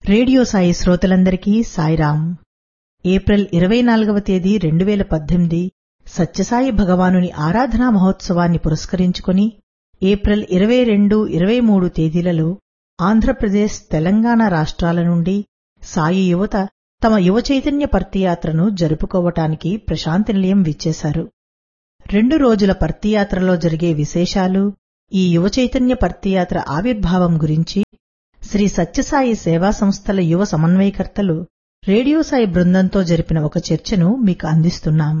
Radio Sai శ్రోతలందరికీ Sairam April ఇరవై నాలుగవ తేదీ రెండు వేల పద్దెనిమిది సత్యసాయి భగవానుని ఆరాధనా మహోత్సవాన్ని పురస్కరించుకుని ఏప్రిల్ ఇరవై రెండు ఇరవై మూడు తేదీలలో ఆంధ్రప్రదేశ్ తెలంగాణ రాష్ట్రాల నుండి సాయి యువత తమ యువ చైతన్య పర్తియాత్రను జరుపుకోవటానికి ప్రశాంతి నిలయం విచ్చేశారు రెండు రోజుల పర్తియాత్రలో జరిగే విశేషాలు ఈ యువ చైతన్య పర్తియాత్ర ఆవిర్భావం గురించి శ్రీ సత్యసాయి సేవా సంస్థల యువ సమన్వయకర్తలు రేడియో సాయి బృందంతో జరిపిన ఒక చర్చను మీకు అందిస్తున్నాం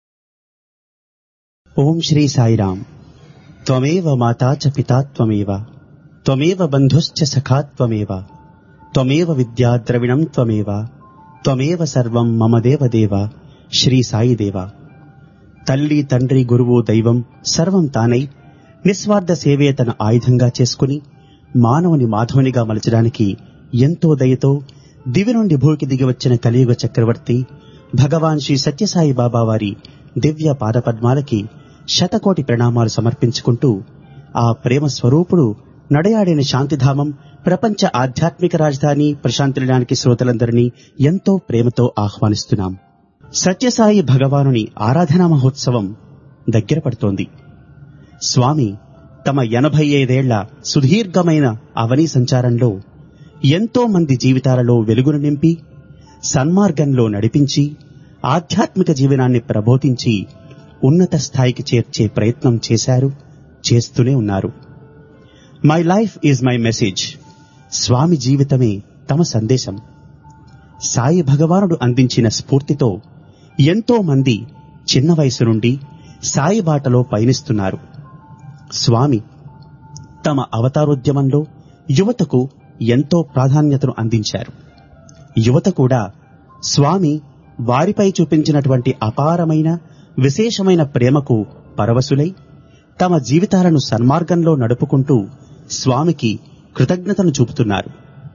ఓం శ్రీ సాయిరాం త్వమేవ మాతా చ పితా త్వమేవ త్వమేవ బంధుశ్చ సఖా త్వమేవ త్వమేవ విద్యా ద్రవిణం త్వమేవ త్వమేవ సర్వం మమ దేవ దేవ శ్రీ సాయి దేవ తల్లి తండ్రి గురువు దైవం సర్వం తానై నిస్వార్థ సేవే తన ఆయుధంగా చేసుకుని మానవుని మాధవునిగా మలచడానికి ఎంతో దయతో దివి నుండి భూకి దిగి వచ్చిన కలియుగ చక్రవర్తి భగవాన్ శ్రీ సత్యసాయి బాబా వారి దివ్య పాదపద్మాలకి శతకోటి ప్రణామాలు సమర్పించుకుంటూ ఆ ప్రేమ స్వరూపుడు నడయాడిన శాంతిధామం ప్రపంచ ఆధ్యాత్మిక రాజధాని ప్రశాంతిడానికి శ్రోతలందరినీ ఎంతో ప్రేమతో ఆహ్వానిస్తున్నాం సత్యసాయి భగవానుని ఆరాధనా మహోత్సవం దగ్గర పడుతోంది స్వామి తమ ఎనభై ఐదేళ్ల సుదీర్ఘమైన అవని సంచారంలో ఎంతో మంది జీవితాలలో వెలుగును నింపి సన్మార్గంలో నడిపించి ఆధ్యాత్మిక జీవనాన్ని ప్రబోధించి ఉన్నత స్థాయికి చేర్చే ప్రయత్నం చేశారు చేస్తూనే ఉన్నారు my life is my message Swami జీవితమే తమ సందేశం సాయి భగవానుడు అందించిన స్ఫూర్తితో ఎంతో మంది చిన్న వయసు నుండి సాయి బాటలో పయనిస్తున్నారు స్వామి తమ అవతారోద్యమంలో యువతకు ఎంతో ప్రాధాన్యతను అందించారు యువత కూడా స్వామి వారిపై చూపించినటువంటి అపారమైన విశేషమైన ప్రేమకు పరవశులై తమ జీవితాలను సన్మార్గంలో నడుపుకుంటూ స్వామికి కృతజ్ఞతను చూపుతున్నారు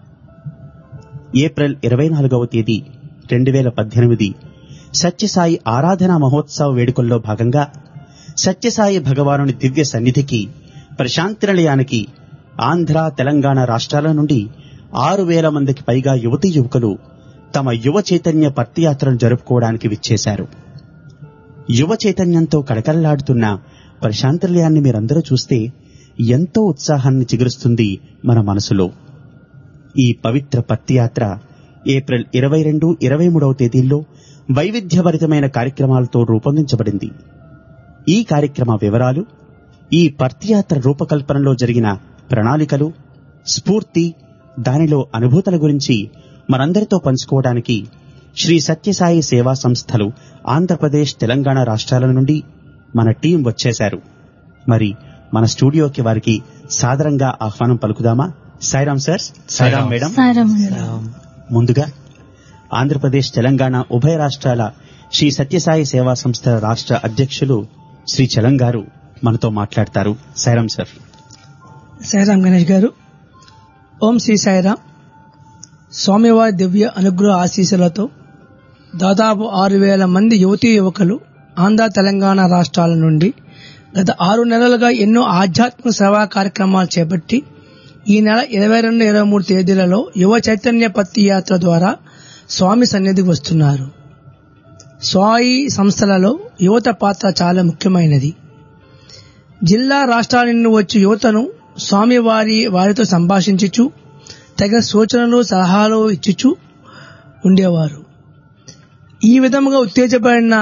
ఏప్రిల్ ఇరవై నాలుగవ తేదీ రెండు వేల పద్దెనిమిది సత్యసాయి ఆరాధనా మహోత్సవ వేడుకల్లో భాగంగా సత్యసాయి భగవానుని దివ్య సన్నిధికి ప్రశాంతి నిలయానికి ఆంధ్ర తెలంగాణ రాష్ట్రాల నుండి ఆరు వేల మందికి పైగా యువతీ యువకులు తమ యువ చైతన్య పత్తియాత్రను జరుపుకోవడానికి విచ్చేశారు యువ చైతన్యంతో కడకల్లాడుతున్న ప్రశాంతి నిలయాన్ని మీరందరూ చూస్తే ఎంతో ఉత్సాహాన్ని చిగురుస్తుంది మన మనసులో ఈ పవిత్ర పత్తియాత్ర ఏప్రిల్ ఇరవై రెండు ఇరవై మూడవ తేదీల్లో వైవిధ్యభరితమైన కార్యక్రమాలతో రూపొందించబడింది ఈ కార్యక్రమ వివరాలు ఈ పర్తియాత్ర రూపకల్పనలో జరిగిన ప్రణాళికలు స్ఫూర్తి దానిలో అనుభూతుల గురించి మనందరితో పంచుకోవడానికి శ్రీ సత్యసాయి సేవా సంస్థలు ఆంధ్రప్రదేశ్ తెలంగాణ రాష్ట్రాల నుండి మన టీం వచ్చేశారు మరి మన స్టూడియోకి వారికి సాదరంగా ఆహ్వానం పలుకుదామా సాయిరాం సార్ సాయిరాం మేడం ముందుగా ఆంధ్రప్రదేశ్ తెలంగాణ ఉభయ రాష్ట్రాల శ్రీ సత్యసాయి సేవా సంస్థల రాష్ట్ర అధ్యక్షులు శ్రీ చలం గారు మనతో మాట్లాడతారు సాయిరాం సార్ సాయిరాం గణేష్ గారు ఓం శ్రీ సాయిరాం స్వామివారి దివ్య అనుగ్రహ ఆశీస్సులతో దాదాపు ఆరు వేల మంది యువతీ యువకులు ఆంధ్ర తెలంగాణ రాష్ట్రాల నుండి గత ఆరు నెలలుగా ఎన్నో ఆధ్యాత్మిక సేవా కార్యక్రమాలు చేపట్టి ఈ నెల ఇరవై రెండు ఇరవై మూడు తేదీలలో యువ చైతన్య పత్తి యాత్ర ద్వారా స్వామి సన్నిధికి వస్తున్నారు స్వాయి సంస్థలలో యువత పాత్ర చాలా ముఖ్యమైనది జిల్లా రాష్ట్రాల నుండి వచ్చి యువతను స్వామి వారి వారితో సంభాషించుచు తగిన సూచనలు సలహాలు ఇచ్చుచు ఉండేవారు ఈ విధముగా ఉత్తేజపడిన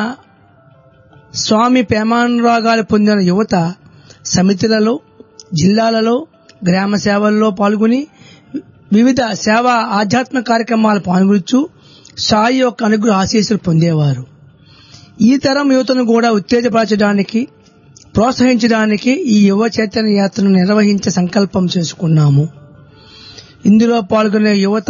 స్వామి ప్రేమానురాగాలు పొందిన యువత సమితులలో జిల్లాలలో గ్రామ సేవల్లో పాల్గొని వివిధ సేవా ఆధ్యాత్మిక కార్యక్రమాలు పాల్గొచ్చు సాయి యొక్క అనుగ్రహ ఆశీస్సులు పొందేవారు ఈ తరం యువతను కూడా ఉత్తేజపరచడానికి ప్రోత్సహించడానికి ఈ యువ చైతన్య యాత్రను నిర్వహించే సంకల్పం చేసుకున్నాము ఇందులో పాల్గొనే యువత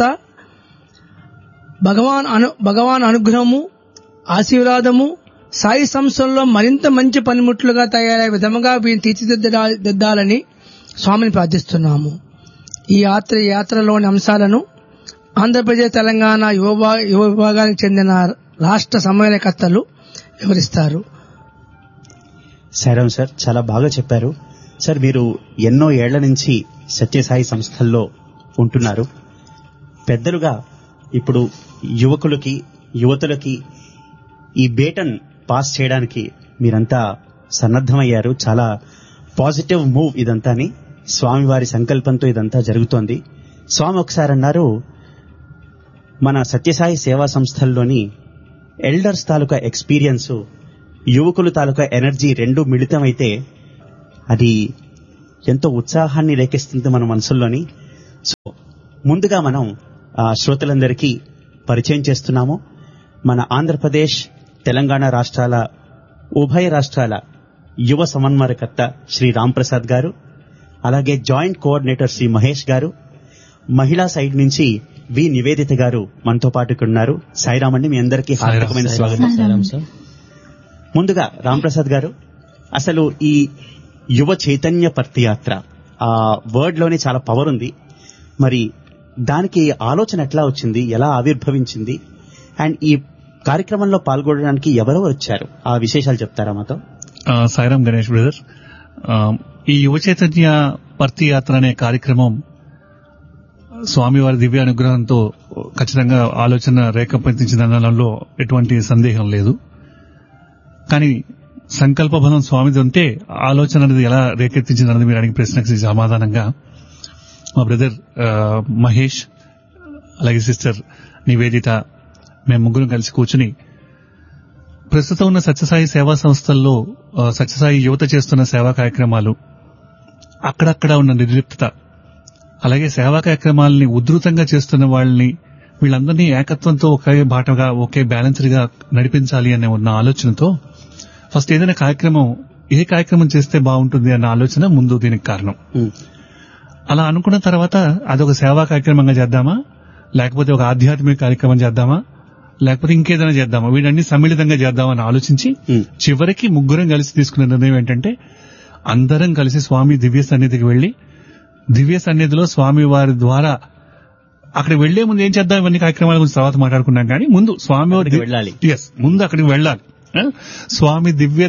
భగవాన్ అను భగవాన్ అనుగ్రహము ఆశీర్వాదము సాయి సంస్థల్లో మరింత మంచి పనిముట్లుగా తయారయ్యే విధముగా వీరిని తీర్చిదిద్దాలని స్వామిని ప్రార్థిస్తున్నాము ఈ యాత్ర యాత్రలోని అంశాలను ఆంధ్రప్రదేశ్ తెలంగాణ యువ యువ విభాగానికి చెందిన రాష్ట్ర సమన్వయకర్తలు వివరిస్తారు సాయిరాం సార్ చాలా బాగా చెప్పారు సార్ మీరు ఎన్నో ఏళ్ల నుంచి సత్యసాయి సంస్థల్లో ఉంటున్నారు పెద్దలుగా ఇప్పుడు యువకులకి యువతులకి ఈ బేటన్ పాస్ చేయడానికి మీరంతా సన్నద్ధమయ్యారు చాలా పాజిటివ్ మూవ్ ఇదంతాని స్వామివారి సంకల్పంతో ఇదంతా జరుగుతోంది స్వామి ఒకసారి అన్నారు మన సత్యసాయి సేవా సంస్థల్లోని ఎల్డర్స్ తాలూకా ఎక్స్పీరియన్స్ యువకులు తాలూకా ఎనర్జీ రెండు మిళితమైతే అది ఎంతో ఉత్సాహాన్ని రేకెస్తుంది మన మనసుల్లోని సో ముందుగా మనం ఆ, శ్రోతలందరికీ పరిచయం చేస్తున్నాము మన ఆంధ్రప్రదేశ్ తెలంగాణ రాష్ట్రాల ఉభయ రాష్ట్రాల యువ సమన్వయకర్త శ్రీ రాంప్రసాద్ గారు అలాగే జాయింట్ కోఆర్డినేటర్ శ్రీ మహేష్ గారు మహిళా సైడ్ నుంచి వి నివేదిత గారు మనతో పాటు ఇక్కడ ఉన్నారు సాయిరామ్ అండి మీ అందరికీ హార్దికమైన స్వాగతం సాయిరామ్ సార్ ముందుగా రాంప్రసాద్ గారు అసలు ఈ యువ చైతన్య పర్తియాత్ర ఆ వర్డ్ లోనే చాలా పవర్ ఉంది మరి దానికి ఆలోచన ఎట్లా వచ్చింది ఎలా ఆవిర్భవించింది అండ్ ఈ కార్యక్రమంలో పాల్గొనడానికి ఎవరెవరు వచ్చారు ఆ విశేషాలు చెప్తారా మాతో ఆ, సాయిరామ్ గణేష్ బ్రదర్ ఆ, ఈ యువ చైతన్య పర్తి యాత్ర అనే కార్యక్రమం స్వామివారి దివ్య అనుగ్రహంతో ఖచ్చితంగా ఆలోచన రేఖపెట్టించిందనడంలో ఎటువంటి సందేహం లేదు కానీ సంకల్ప బలం స్వామిది ఉంటే ఆలోచన అనేది ఎలా రేకెత్తించిందన్నది మీరు అడిగిన ప్రశ్నకి సమాధానంగా మా బ్రదర్ ఆ, మహేష్ అలాగే సిస్టర్ నివేదిత మేము ముగ్గురం కలిసి కూర్చుని ప్రస్తుతం ఉన్న సత్యసాయి సేవా సంస్థల్లో ఆ, సత్యసాయి యువత చేస్తున్న సేవా కార్యక్రమాలు అక్కడక్కడ ఉన్న నిర్లిప్తత అలాగే సేవా కార్యక్రమాలని ఉధృతంగా చేస్తున్న వాళ్ళని వీళ్ళందరినీ ఏకత్వంతో ఒకే బాటగా ఒకే బ్యాలెన్స్డ్ గా నడిపించాలి అనే ఉన్న ఆలోచనతో ఫస్ట్ ఏదైనా కార్యక్రమం ఏ కార్యక్రమం చేస్తే బాగుంటుంది అన్న ఆలోచన ముందు దీనికి కారణం ఉమ్, అలా అనుకున్న తర్వాత అదొక సేవా కార్యక్రమంగా చేద్దామా లేకపోతే ఒక ఆధ్యాత్మిక కార్యక్రమం చేద్దామా లేకపోతే ఇంకేదైనా చేద్దామా వీటన్ని సమ్మిళితంగా చేద్దామని ఆలోచించి ఉమ్, చివరికి ముగ్గురం కలిసి తీసుకున్న నిర్ణయం ఏంటంటే అందరం కలిసి స్వామి దివ్య సన్నిధికి వెళ్లి దివ్య సన్నిధిలో స్వామి వారి ద్వారా అక్కడ వెళ్లే ముందు ఏం చేద్దాం ఇవన్నీ కార్యక్రమాల గురించి తర్వాత మాట్లాడుకున్నాం కానీ ముందు స్వామి వారి అక్కడికి వెళ్ళాలి. ఎస్ ముందు అక్కడికి వెళ్ళాలి ఆ? స్వామి దివ్య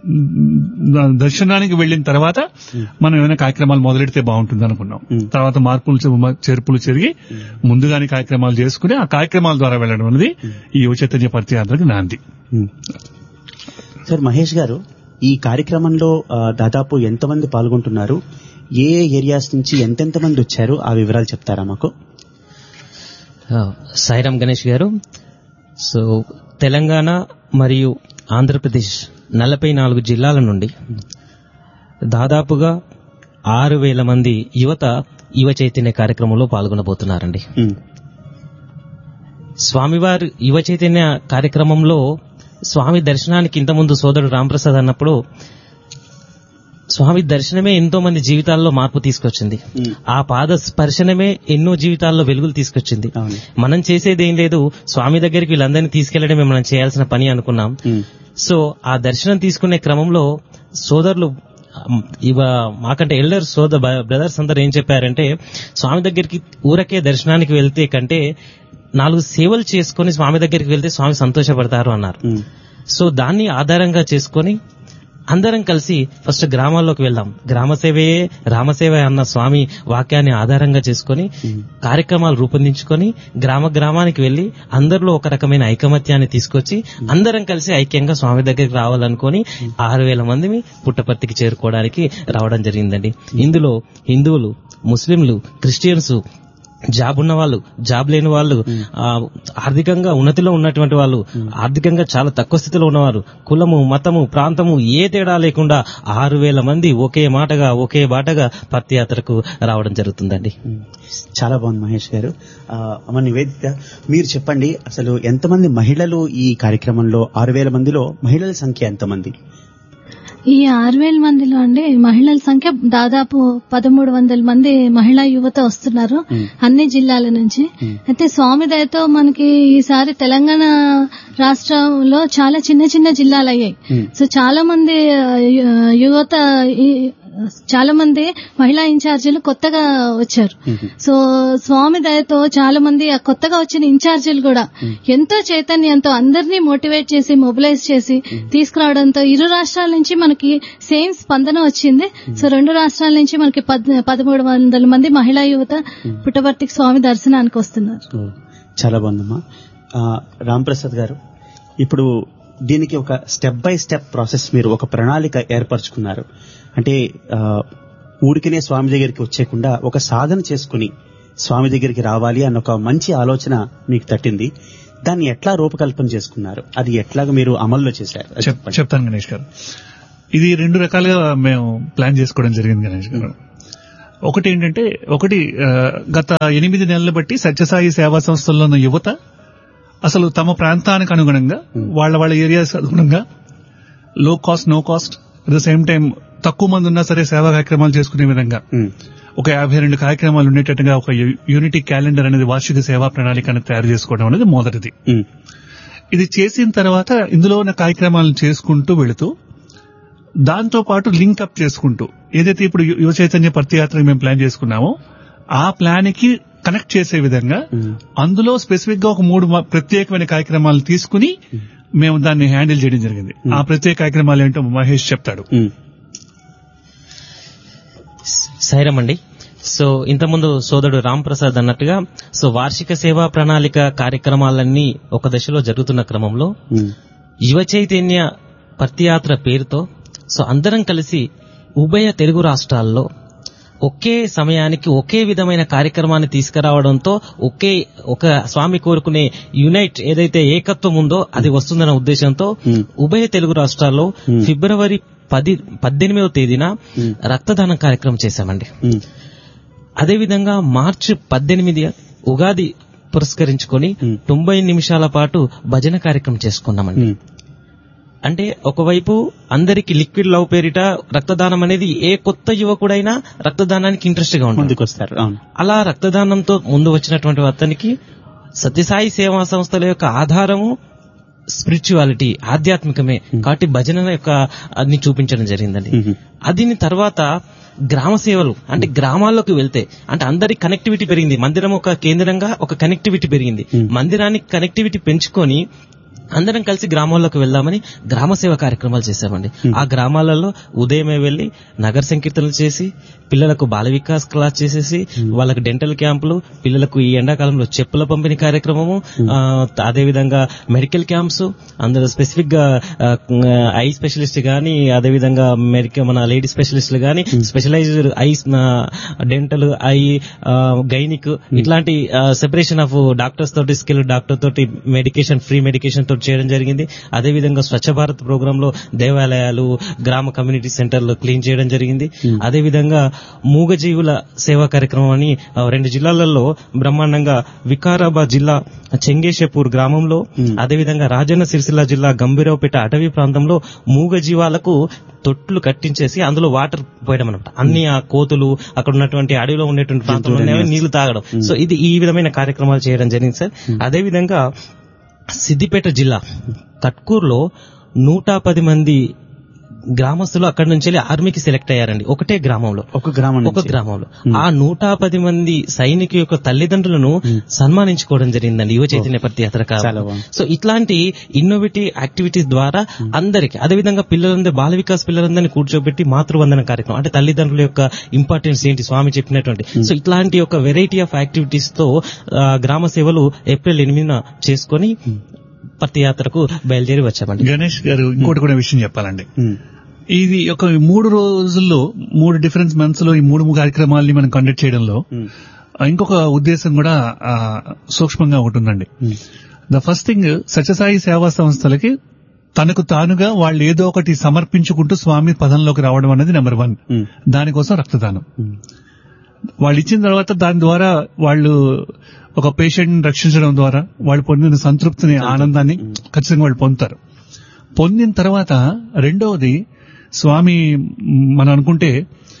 మ్, దర్శనానికి వెళ్ళిన తర్వాత మనం ఏమైనా కార్యక్రమాలు మొదలెడితే బాగుంటుంది అనుకున్నాం మ్. తర్వాత మార్పులు చె- చేర్పులు చెరిగి ముందుగానే కార్యక్రమాలు చేసుకుని ఆ కార్యక్రమాల ద్వారా వెళ్ళడం అనేది ఈ యువ చైతన్య పరిచయాత్రకు నాంది ఉమ్. సార్ మహేష్ గారు ఈ కార్యక్రమంలో ఆ, దాదాపు ఎంతమంది పాల్గొంటున్నారు ఏ ఏ ఏరియాస్ నుంచి ఎంతెంత మంది వచ్చారు ఆ వివరాలు చెప్తారా మాకు ఆ, సాయిరామ్ గణేష్ గారు సో తెలంగాణ మరియు ఆంధ్రప్రదేశ్ నలభై నాలుగు జిల్లాల నుండి దాదాపుగా ఆరు వేల మంది యువత యువ చైతన్య కార్యక్రమంలో పాల్గొనబోతున్నారండి ఉమ్, స్వామివారి యువ చైతన్య కార్యక్రమంలో స్వామి దర్శనానికి ఇంతకుముందు సోదరుడు రాంప్రసాద్ అన్నప్పుడు స్వామి దర్శనమే ఎంతో మంది జీవితాల్లో మార్పు తీసుకొచ్చింది ఉమ్, ఆ పాద స్పర్శనమే ఎన్నో జీవితాల్లో వెలుగులు తీసుకొచ్చింది అవును మనం చేసేది ఏం లేదు స్వామి దగ్గరికి వీళ్ళందరినీ తీసుకెళ్లడమే మనం చేయాల్సిన పని అనుకున్నాం ఉమ్, సో ఆ దర్శనం తీసుకునే క్రమంలో సోదరులు అమ్, ఇవ మాకంటే ఎల్డర్ సోదర్ బ్రదర్స్ అందరు ఏం చెప్పారంటే స్వామి దగ్గరికి ఊరకే దర్శనానికి వెళ్తే కంటే నాలుగు సేవలు చేసుకుని స్వామి దగ్గరికి వెళ్తే స్వామి సంతోషపడతారు అన్నారు ఉమ్, సో దాన్ని ఆధారంగా చేసుకొని అందరం కలిసి ఫస్ట్ గ్రామాల్లోకి వెళ్దాం గ్రామ సేవయే రామసేవ అన్న స్వామి వాక్యాన్ని ఆధారంగా చేసుకొని కార్యక్రమాలు రూపొందించుకొని గ్రామ గ్రామానికి వెళ్లి అందరిలో ఒక రకమైన ఐకమత్యాన్ని తీసుకొచ్చి అందరం కలిసి ఐక్యంగా స్వామి దగ్గరికి రావాలనుకొని ఆరు వేల మందిని పుట్టపర్తికి చేరుకోవడానికి రావడం జరిగిందండి ఇందులో హిందువులు ముస్లింలు క్రిస్టియన్స్ జాబ్ ఉన్న వాళ్ళు జాబ్ లేని వాళ్ళు ఆ, ఆర్థికంగా ఉన్నతిలో ఉన్నటువంటి వాళ్ళు ఆర్థికంగా చాలా తక్కువ స్థితిలో ఉన్నవారు కులము మతము ప్రాంతము ఏ తేడా లేకుండా ఆరు వేల మంది ఒకే మాటగా ఒకే బాటగా పత్తి యాత్రకు రావడం జరుగుతుందండి ఉమ్. చాలా బాగుంది మహేష్ గారు ఆ, అమ్మ నివేదిత మీరు చెప్పండి అసలు ఎంతమంది మహిళలు ఈ కార్యక్రమంలో ఆరు వేల మందిలో మహిళల సంఖ్య ఎంతమంది ఈ ఆరు వేల మందిలో అండి మహిళల సంఖ్య దాదాపు పదమూడు వందల మంది మహిళా యువత వస్తున్నారు మ్మ్. అన్ని జిల్లాల నుంచి మ్మ్. అయితే స్వామి దయతో మనకి ఈసారి తెలంగాణ రాష్ట్రంలో చాలా చిన్న చిన్న జిల్లాలు అయ్యాయి మ్మ్. సో చాలా మంది ఆ, యు- యువత ఈ చాలా మంది మహిళా ఇన్ఛార్జీలు కొత్తగా వచ్చారు సో స్వామి దయతో చాలా మంది ఆ కొత్తగా వచ్చిన ఇన్ఛార్జీలు కూడా ఎంతో చైతన్యంతో అందరినీ మోటివేట్ చేసి మొబిలైజ్ చేసి తీసుకురావడంతో ఇరు రాష్ట్రాల నుంచి మనకి సేమ్ స్పందన వచ్చింది సో రెండు రాష్ట్రాల నుంచి మనకి పద్- పదమూడు వందల మంది మహిళా యువత పుట్టపర్తికి స్వామి దర్శనానికి వస్తున్నారు ఓ, చాలా బాగుందమ్మా ఆ, రామ్ ప్రసాద్ గారు ఇప్పుడు దీనికి ఒక స్టెప్ బై స్టెప్ ప్రాసెస్ మీరు ఒక ప్రణాళిక ఏర్పరచుకున్నారు అంటే ఆ, ఊరికనే స్వామి దగ్గరికి వచ్చేయకుండా ఒక సాధన చేసుకుని స్వామి దగ్గరికి రావాలి అన్న ఒక మంచి ఆలోచన మీకు తట్టింది దాన్ని ఎట్లా రూపకల్పన చేసుకున్నారు అది ఎట్లాగా మీరు అమల్లో చేశారు అది చెప్- చెప్పండి. చెప్తాను గణేష్ గారు ఇది రెండు రకాలుగా మేము ప్లాన్ చేసుకోవడం జరిగింది గణేష్ గారు ఒకటి ఏంటంటే ఒకటి ఆ, గత ఎనిమిది నెలలు బట్టి సత్యసాయి సేవా సంస్థల్లో ఉన్న యువత అసలు తమ ప్రాంతానికి అనుగుణంగా వాళ్ళ వాళ్ళ ఏరియాస్ అనుగుణంగా low cost no cost at the same time తక్కువ మంది ఉన్నా సరే సేవా కార్యక్రమాలు చేసుకునే విధంగా ఉమ్, ఒక యాభై రెండు కార్యక్రమాలు ఉండేటట్టుగా ఒక యు- యూనిటీ క్యాలెండర్ అనేది వార్షిక సేవా ప్రణాళికను తయారు చేసుకోవడం అనేది మొదటిది ఉమ్, ఇది చేసిన తర్వాత ఇందులో ఉన్న కార్యక్రమాలను చేసుకుంటూ వెళుతూ దాంతో పాటు లింక్ అప్ చేసుకుంటూ ఏదైతే ఇప్పుడు యు- యువ చైతన్య పత్రయాత్ర మేము ప్లాన్ చేసుకున్నామో ఆ ప్లాన్ కి కనెక్ట్ చేసే విధంగా ఉమ్, అందులో స్పెసిఫిక్ గా ఒక మూడు మ- ప్రత్యేకమైన కార్యక్రమాలు తీసుకుని మేము దాన్ని హ్యాండిల్ చేయడం జరిగింది ఆ ప్రత్యేక కార్యక్రమాలు ఏంటో మహేష్ చెప్తాడు ఉమ్, సైరమండి సో ఇంతకుముందు సోదరుడు రామ్ ప్రసాద్ అన్నట్టుగా సో వార్షిక సేవా ప్రణాళిక కార్యక్రమాలన్నీ ఒక దశలో జరుగుతున్న క్రమంలో ఉమ్, యువ చైతన్య పత్యాత్ర పేరుతో సో అందరం కలిసి ఉభయ తెలుగు రాష్ట్రాల్లో ఒకే సమయానికి ఒకే విధమైన కార్యక్రమాన్ని తీసుకురావడంతో ఒకే ఒక స్వామి కోరుకునే యునైట్ ఏదైతే ఏకత్వం ఉందో అది వస్తుందన్న ఉద్దేశంతో Hmm. ఉభయ తెలుగు రాష్ట్రాల్లో Hmm. ఫిబ్రవరి పది పద్దెనిమిదవ తేదీన Hmm. రక్తదానం కార్యక్రమం చేశామండి ఉమ్, అదేవిధంగా మార్చి పద్దెనిమిది ఉగాది పురస్కరించుకొని Hmm. తొంభై నిమిషాల పాటు భజన కార్యక్రమం చేసుకున్నామండి ఉమ్, అంటే ఒకవైపు అందరికి లిక్విడ్ లవ్ పేరిట రక్తదానం అనేది ఏ కొత్త యువకుడైనా రక్తదానానికి ఇంట్రెస్ట్ గా ఉంటుంది ముందుకు వస్తారు అవును అలా రక్తదానంతో ముందు వచ్చినటువంటి అతనికి సత్యసాయి సేవా సంస్థల యొక్క ఆధారము స్పిరిచువాలిటీ ఆధ్యాత్మికమే కాబట్టి భజన యొక్క అన్ని చూపించడం జరిగిందండి ఉమ్, దీని తర్వాత గ్రామ సేవలు అంటే గ్రామాల్లోకి వెళ్తే అంటే అందరి కనెక్టివిటీ పెరిగింది మందిరం ఒక కేంద్రంగా ఒక కనెక్టివిటీ పెరిగింది మందిరానికి కనెక్టివిటీ పెంచుకొని అందరం కలిసి గ్రామాల్లోకి వెళ్దామని గ్రామ సేవ కార్యక్రమాలు చేశామండి ఆ గ్రామాలలో ఉదయమే వెళ్లి నగర సంకీర్తనలు చేసి పిల్లలకు బాల వికాస్ క్లాస్ చేసేసి వాళ్ళకి డెంటల్ క్యాంపులు పిల్లలకు ఈ ఎండాకాలంలో చెప్పుల పంపిణీ కార్యక్రమము ఆ, అదే విధంగా మెడికల్ క్యాంప్స్ అందులో స్పెసిఫిక్ గా ఐ స్పెషలిస్ట్ గానీ అదే విధంగా మెడికల్ మన లేడీ స్పెషలిస్టులు గానీ specialized eye dental eye gynaec ఇట్లాంటి సెపరేషన్ ఆఫ్ డాక్టర్స్ తోటి స్కిల్ డాక్టర్ తోటి మెడికేషన్ ఫ్రీ మెడికేషన్ తోటి చేయడం జరిగింది అదే విధంగా స్వచ్ఛ భారత్ ప్రోగ్రామ్ లో దేవాలయాలు గ్రామ కమ్యూనిటీ సెంటర్లు క్లీన్ చేయడం జరిగింది అదే విధంగా మూగజీవుల సేవా కార్యక్రమం అని ఆ, రెండు జిల్లాలలో బ్రహ్మాండంగా వికారాబాద్ జిల్లా చెంగేశపూర్ గ్రామంలో అదే విధంగా రాజన్న సిరిసిల్ల జిల్లా గంభీరావుపేట అటవీ ప్రాంతంలో మూగజీవాలకు తొట్లు కట్టించేసి అందులో వాటర్ పోయడం అనమాట అన్ని ఆ కోతులు అక్కడ ఉన్నటువంటి అడవిలో ఉండేటువంటి ప్రాంతంలో ఉన్నవి నీళ్లు తాగడం సో ఇది ఈ విధమైన కార్యక్రమాలు చేయడం జరిగింది సార్ అదే విధంగా సిద్దిపేట జిల్లా కట్కూరులో నూట పది మంది గ్రామస్తులు అక్కడి నుంచి వెళ్ళి ఆర్మీకి సెలెక్ట్ అయ్యారండి ఒకటే గ్రామంలో ఒక గ్రామం ఒక నుంచి. గ్రామంలో ఆ నూట పది మంది సైనికు యొక్క తల్లిదండ్రులను సన్మానించుకోవడం జరిగిందండి యువ చైతన్య పత్యాత్ర చాలా బాగుంది. సో ఇట్లాంటి ఇన్నోవేటివ్ యాక్టివిటీస్ ద్వారా అందరికి అదేవిధంగా పిల్లలందరూ బాల వికాస్ పిల్లలందరినీ కూర్చోబెట్టి మాతృవందన కార్యక్రమం అంటే తల్లిదండ్రుల యొక్క ఇంపార్టెన్స్ ఏంటి స్వామి చెప్పినటువంటి సో ఇట్లాంటి ఒక వెరైటీ ఆఫ్ యాక్టివిటీస్ తో ఆ, గ్రామ సేవలు ఏప్రిల్ ఎనిమిదిన చేసుకొని పత్యాత్రకు బయలుదేరి వచ్చామండి గణేష్ గారు ఇంకోటి కూడా విషయం చెప్పాలండి ఉమ్, ఇది ఒక మూడు రోజుల్లో మూడు డిఫరెన్స్ మంత్స్ లో ఈ మూడు మూడు కార్యక్రమాలని మనం కండక్ట్ చేయడంలో ఉమ్, ఆ, ఇంకొక ఉద్దేశం కూడా ఆ, సూక్ష్మంగా ఉంటుందండి um, the first thing Sathya Sai Seva సంస్థలకి తనకు తానుగా వాళ్ళు ఏదో ఒకటి సమర్పించుకుంటూ స్వామి పదంలోకి రావడం అనేది నెంబర్ వన్ ఉమ్, దానికోసం రక్తదానం ఉమ్, వాళ్ళు ఇచ్చిన తర్వాత దాని ద్వారా వాళ్ళు ఒక పేషెంట్ రక్షించడం ద్వారా వాళ్ళు పొందిన సంతృప్తిని ఆనందాన్ని ఖచ్చితంగా వాళ్ళు పొందుతారు పొందిన తర్వాత రెండవది స్వామి మ్, మనం అనుకుంటే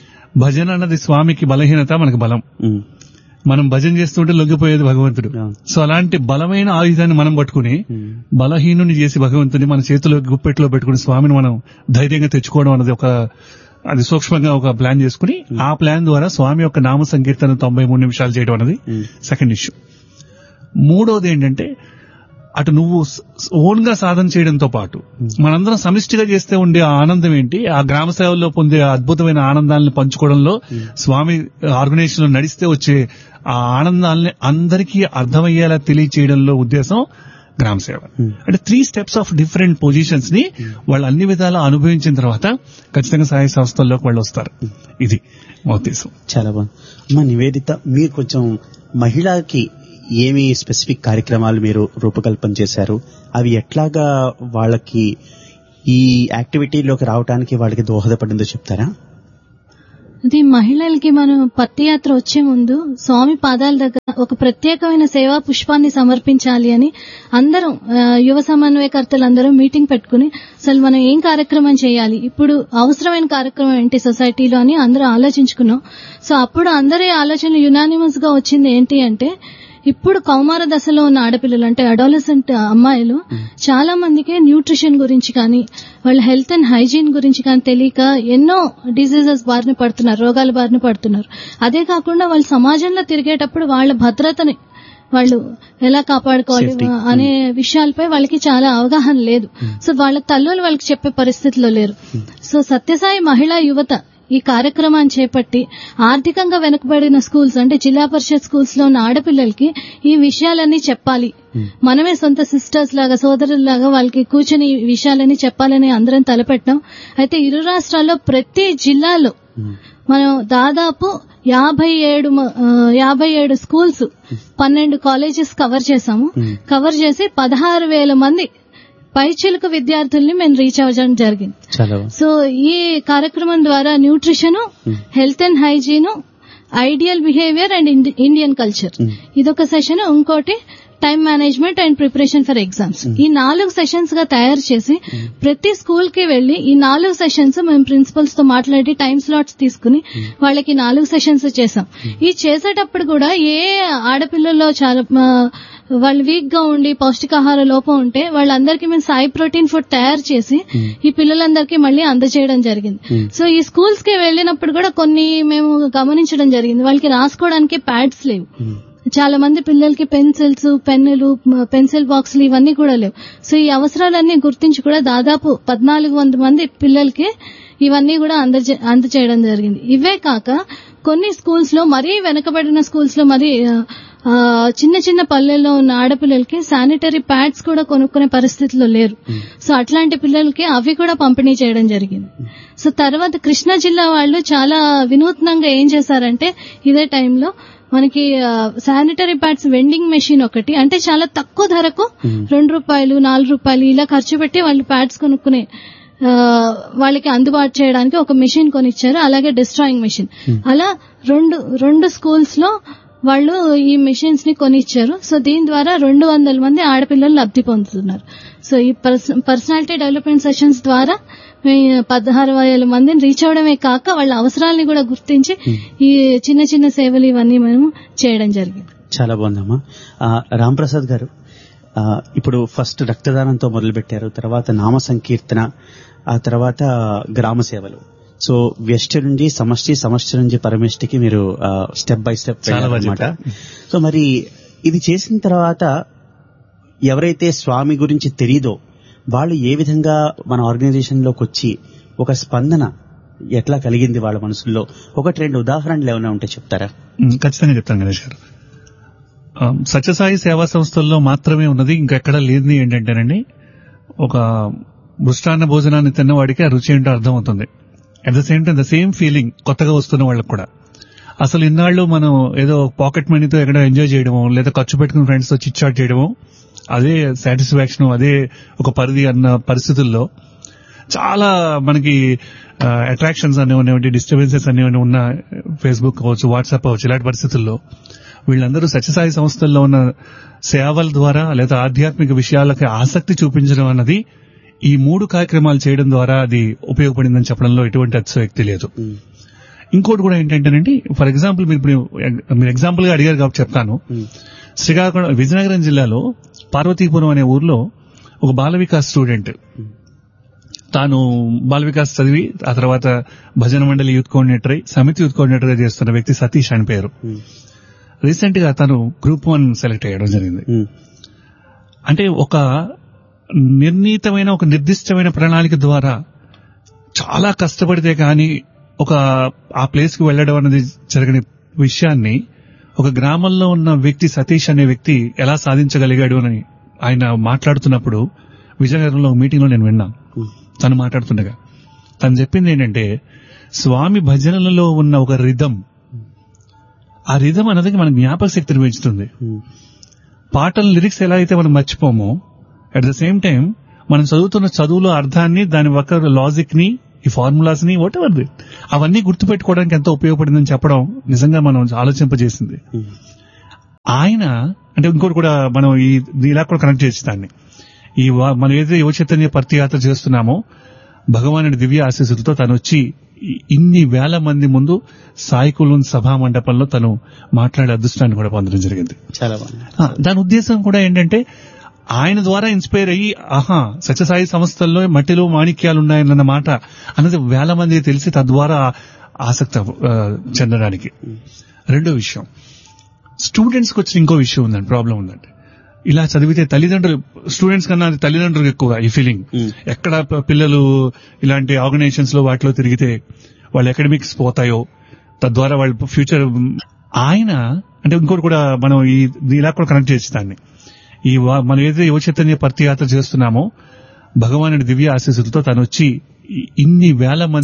భజన అన్నది స్వామికి బలహీనత మనకు బలం ఉమ్, మనం భజన చేస్తుంటే లొంగిపోయేది భగవంతుడు అవును. సో అలాంటి బలమైన ఆయుధాన్ని మనం పట్టుకుని ఉమ్, బలహీనుని చేసి భగవంతుని మన చేతిలో గుప్పెట్లో పెట్టుకుని స్వామిని మనం ధైర్యంగా తెచ్చుకోవడం అన్నది ఒక అది సూక్ష్మంగా ఒక ప్లాన్ చేసుకుని ఆ ప్లాన్ ద్వారా స్వామి యొక్క నామ సంకీర్తన తొంభై మూడు నిమిషాలు చేయడం అనేది మ్మ్. సెకండ్ ఇష్యూ మూడోది ఏంటంటే అటు నువ్వు ఓన్ గా సాధన చేయడంతో పాటు మనందరం సమిష్టిగా చేస్తే ఉండే ఆ ఆనందం ఏంటి ఆ గ్రామ సేవల్లో పొందే ఆ అద్భుతమైన ఆనందాలను పంచుకోవడంలో స్వామి ఆర్గనైజేషన్ లో నడిస్తే వచ్చే ఆ ఆనందాలని అందరికీ అర్థమయ్యేలా తెలియచేయడంలో ఉద్దేశం గ్రామ సేవ అంటే three steps of different positions ని వాళ్ళు అన్ని విధాలా అనుభవించిన తర్వాత ఖచ్చితంగా సాయి సంస్థల్లోకి వాళ్ళు వస్తారు ఇది మా ఉద్దేశం చాలా బాగుంది అమ్మ నివేదిత మీరు కొంచెం మహిళకి ఏమి స్పెసిఫిక్ కార్యక్రమాలు మీరు రూపకల్పన చేశారు అవి ఎట్లాగా వాళ్ళకి ఈ యాక్టివిటీలోకి రావడానికి వాళ్ళకి దోహదపడిందో చెప్తారా అది మహిళలకి మనం పత్తి యాత్ర వచ్చే ముందు స్వామి పాదాల దగ్గర ఒక ప్రత్యేకమైన సేవా పుష్పాన్ని సమర్పించాలి అని అందరం ఆ, యువ సమన్వయకర్తలందరూ మీటింగ్ పెట్టుకుని అసలు మనం ఏం కార్యక్రమం చేయాలి ఇప్పుడు అవసరమైన కార్యక్రమం ఏంటి సొసైటీలో అని అందరూ ఆలోచించుకున్నాం సో అప్పుడు అందరి ఆలోచన యునానిమస్ గా వచ్చింది ఏంటి అంటే ఇప్పుడు కౌమార దశలో ఉన్న ఆడపిల్లలు అంటే అడాలసెంట్ అమ్మాయిలు చాలా మందికి న్యూట్రిషన్ గురించి కానీ వాళ్ళ హెల్త్ అండ్ హైజీన్ గురించి కానీ తెలియక ఎన్నో డిసీజెస్ బారిన పడుతున్నారు రోగాల బారిన పడుతున్నారు అదే కాకుండా వాళ్ళు సమాజంలో తిరిగేటప్పుడు వాళ్ళ భద్రతని వాళ్ళు ఎలా కాపాడుకోవాలి Safety. అనే విషయాలపై వాళ్ళకి చాలా అవగాహన లేదు సో వాళ్ళ తల్లులు వాళ్ళకి చెప్పే పరిస్థితిలో లేరు సో సత్యసాయి మహిళా యువత ఈ కార్యక్రమాన్ని చేపట్టి ఆర్థికంగా వెనుకబడిన స్కూల్స్ అంటే జిల్లా పరిషత్ స్కూల్స్ లో ఉన్న ఆడపిల్లలకి ఈ విషయాలన్నీ చెప్పాలి మనమే సొంత సిస్టర్స్ లాగా సోదరులాగా వాళ్ళకి కూర్చొని ఈ విషయాలన్నీ చెప్పాలని అందరం తలపెట్టాం అయితే ఇరు రాష్ట్రాల్లో ప్రతి జిల్లాలో మనం దాదాపు యాభై ఏడు మ- ఆ, యాభై ఏడు స్కూల్స్ పన్నెండు కాలేజెస్ కవర్ చేశాము కవర్ చేసి పదహారు వేల మంది పైచిలుక విద్యార్థుల్ని మేము రీచ్ అవ్వడం జరిగింది చాలా బాగుంది సో ఈ కార్యక్రమం ద్వారా nutrition health and hygiene ideal behaviour and Indian culture ఇదొక సెషన్ ఇంకోటి time management and preparation for exams ఈ నాలుగు సెషన్స్ గా తయారు చేసి ప్రతి స్కూల్ కి వెళ్లి ఈ నాలుగు సెషన్స్ మేము ప్రిన్సిపల్స్ తో మాట్లాడి టైం స్లాట్స్ తీసుకుని వాళ్ళకి నాలుగు సెషన్స్ చేసాం ఈ చేసేటప్పుడు కూడా ఏ ఆడపిల్లల్లో చాలా ఆ, వాళ్ళు వీక్ గా ఉండి పౌష్టికాహార లోపం ఉంటే వాళ్ళందరికీ మేము సాయి ప్రోటీన్ ఫుడ్ తయారు చేసి ఈ పిల్లలందరికీ మళ్ళీ అందజేయడం జరిగింది సో ఈ స్కూల్స్ కి వెళ్ళినప్పుడు కూడా కొన్ని మేము గమనించడం జరిగింది వాళ్ళకి రాసుకోవడానికి ప్యాడ్స్ లేవు చాలా మంది పిల్లలకి పెన్సిల్స్ పెన్నులు మ- పెన్సిల్ బాక్సులు ఇవన్నీ కూడా లేవు సో ఈ అవసరాలన్నీ గుర్తించి కూడా దాదాపు పద్నాలుగు వంద మంది పిల్లలకి ఇవన్నీ కూడా అందజే అందచేయడం జరిగింది ఇవే కాక కొన్ని స్కూల్స్ లో మరీ వెనకబడిన స్కూల్స్ లో మరి ఆ, ఆ, చిన్న చిన్న పల్లెల్లో ఉన్న ఆడపిల్లలకి శానిటరీ ప్యాడ్స్ కూడా కొనుక్కునే పరిస్థితిలో లేరు సో అట్లాంటి పిల్లలకి అవి కూడా పంపిణీ చేయడం జరిగింది సో తర్వాత కృష్ణా జిల్లా వాళ్ళు చాలా వినూత్నంగా ఏం చేశారంటే ఇదే టైంలో మనకి శానిటరీ ప్యాడ్స్ వెండింగ్ మెషిన్ ఒకటి అంటే చాలా తక్కువ ధరకు రెండు రూపాయలు నాలుగు రూపాయలు ఇలా ఖర్చు పెట్టి వాళ్ళు ప్యాడ్స్ కొనుక్కునే ఆ, వాళ్ళకి అందుబాటు చేయడానికి ఒక మెషిన్ కొనిచ్చారు అలాగే డిస్ట్రాయింగ్ మెషిన్ అలా రెండు రెండు స్కూల్స్ లో వాళ్ళు ఈ మెషిన్స్ ని కొనిచ్చారు సో దీని ద్వారా రెండు వందల మంది ఆడపిల్లలు లబ్ధి పొందుతున్నారు సో ఈ పర్సనాలిటీ డెవలప్మెంట్ సెషన్స్ ద్వారా మేము పదహారు వేల మందిని రీచ్ అవడమే కాక వాళ్ళ అవసరాలని కూడా గుర్తించి ఈ చిన్న చిన్న సేవలు ఇవన్నీ మేము చేయడం జరిగింది చాలా బాగుందమ్మా ఆ, రాంప్రసాద్ గారు ఆ, ఇప్పుడు ఫస్ట్ రక్తదానంతో మొదలు పెట్టారు తర్వాత నామ సంకీర్తన ఆ తర్వాత గ్రామ సేవలు సో వ్యష్టి నుండి సమష్టి సమష్టి నుంచి పరమిష్టికి మీరు స్టెప్ బై స్టెప్ చాలా బాగా అనమాట చెప్పారు. సో మరి ఇది చేసిన తర్వాత ఎవరైతే స్వామి గురించి తెలియదో వాళ్ళు ఏ విధంగా మన ఆర్గనైజేషన్ లోకి వచ్చి ఒక స్పందన ఎట్లా కలిగింది వాళ్ళ మనసుల్లో ఒకటి రెండు ఉదాహరణలు ఏమైనా ఉంటే చెప్తారా ఉమ్, ఖచ్చితంగా చెప్తాను గణేష్ గారు ఆ, సత్యసాయి సేవా సంస్థల్లో మాత్రమే ఉన్నది ఇంకెక్కడా లేనిది ఏంటంటేనండి ఒక మృష్టాన్న భోజనాన్ని తిన్నవాడికి ఆ రుచి ఏంటో అర్థమవుతుంది at the same time the same feeling కొత్తగా వస్తున్న వాళ్ళకి కూడా అసలు ఇన్నాళ్ళు మనం ఏదో పాకెట్ మనీతో ఎక్కడ ఎంజాయ్ చేయడమో లేదా ఖర్చు పెట్టుకుని ఫ్రెండ్స్ తో చిట్చాట్ చేయడమో అదే సాటిస్ఫాక్షన్ అదే ఒక పరిధి అన్న పరిస్థితుల్లో చాలా మనకి అట్రాక్షన్స్ అనేవి డిస్టర్బెన్సెస్ అనేవి ఉన్న ఫేస్బుక్ కావచ్చు వాట్సాప్ కావచ్చు ఇలాంటి పరిస్థితుల్లో వీళ్ళందరూ సత్యసాయి సంస్థల్లో ఉన్న సేవల ద్వారా లేదా ఆధ్యాత్మిక విషయాలకి ఆసక్తి చూపించడం అన్నది ఈ మూడు కార్యక్రమాలు చేయడం ద్వారా అది ఉపయోగపడిందని చెప్పడంలో ఎటువంటి అతిశయోక్తి లేదు ఇంకోటి కూడా ఏంటంటేనండి ఫర్ ఎగ్జాంపుల్ మీరు ఇప్పుడు మీరు ఎగ్జాంపుల్ గా అడిగారు కాబట్టి చెప్తాను శ్రీకాకుళం విజయనగరం జిల్లాలో పార్వతీపురం అనే ఊర్లో ఒక బాల వికాస్ స్టూడెంట్ తాను బాల వికాస్ చదివి ఆ తర్వాత భజన మండలి యూత్ కోఆర్డినేటర్ అయి సమితి యూత్ కోఆర్డినేటర్ గా చేస్తున్న వ్యక్తి సతీష్ అని పేరు ఉమ్, రీసెంట్ గా తను గ్రూప్ వన్ సెలెక్ట్ అయ్యడం జరిగింది ఉమ్, అంటే ఒక నిర్ణీతమైన ఒక నిర్దిష్టమైన ప్రణాళిక ద్వారా చాలా కష్టపడితే కానీ ఒక ఆ ప్లేస్ కి వెళ్ళడం అనేది జరగని విషయాన్ని ఒక గ్రామంలో ఉన్న వ్యక్తి సతీష్ అనే వ్యక్తి ఎలా సాధించగలిగాడు అని ఆయన మాట్లాడుతున్నప్పుడు విజయనగరంలో మీటింగ్ లో నేను విన్నాను ఉమ్, తను మాట్లాడుతుండగా తను చెప్పింది ఏంటంటే స్వామి భజనలలో ఉన్న ఒక రిధం ఆ రిధం అన్నది మన జ్ఞాపక శక్తిని పెంచుతుంది ఉమ్, పాటల లిరిక్స్ ఎలా అయితే మనం మర్చిపోమో అట్ ద సేమ్ టైం మనం చదువుతున్న చదువులో అర్థాన్ని దాని ఒక లాజిక్ ని ఈ ఫార్ములాస్ ని వాట్ ఎవర్ అవన్నీ గుర్తుపెట్టుకోవడానికి ఎంతో ఉపయోగపడిందని చెప్పడం నిజంగా మనం ఆలోచింపజేసింది ఉమ్, ఆయన అంటే ఇంకోటి కూడా మనం ఈ ఇలా కూడా కనెక్ట్ చేసి దాన్ని ఈ వా- మనం ఏదైతే యువ చైతన్య పర్తియాత్ర చేస్తున్నామో భగవానుడి దివ్య ఆశీస్సులతో తను వచ్చి ఇ- ఇన్ని వేల మంది ముందు సాయికులు సభా మండపంలో తను మాట్లాడే అదృష్టాన్ని కూడా పొందడం జరిగింది చాలా బాగుంది ఆ, దాని ఉద్దేశం కూడా ఏంటంటే ఆయన ద్వారా ఇన్స్పైర్ అయ్యి ఆహా సత్యసాయి సంస్థల్లో మట్టిలో మాణిక్యాలు ఉన్నాయన్న మాట అన్నది వేల మంది తెలిసి తద్వారా ఆసక్తి ఆ, చెందడానికి రెండో విషయం స్టూడెంట్స్ కి వచ్చిన ఇంకో విషయం ఉందండి ప్రాబ్లం ఉందండి ఇలా చదివితే తల్లిదండ్రులు స్టూడెంట్స్ కన్నా అది తల్లిదండ్రులకు ఎక్కువ ఈ ఫీలింగ్ Mm. ఎక్కడ ప- పిల్లలు ఇలాంటి ఆర్గనైజేషన్స్ లో వాటిలో తిరిగితే వాళ్ళ అకాడమిక్స్ పోతాయో తద్వారా వాళ్ళ ఫ్యూచర్ ఆయన అంటే ఇంకోటి కూడా మనం ఈ ఇలా కూడా కనెక్ట్ చేసి దాన్ని ఈ వా- మనం ఏదైతే యువ చైతన్య పర్తియాత్ర చేస్తున్నామో భగవానుడి దివ్య ఆశీస్సులతో తను వచ్చి ఇ- ఇన్ని వేల మంది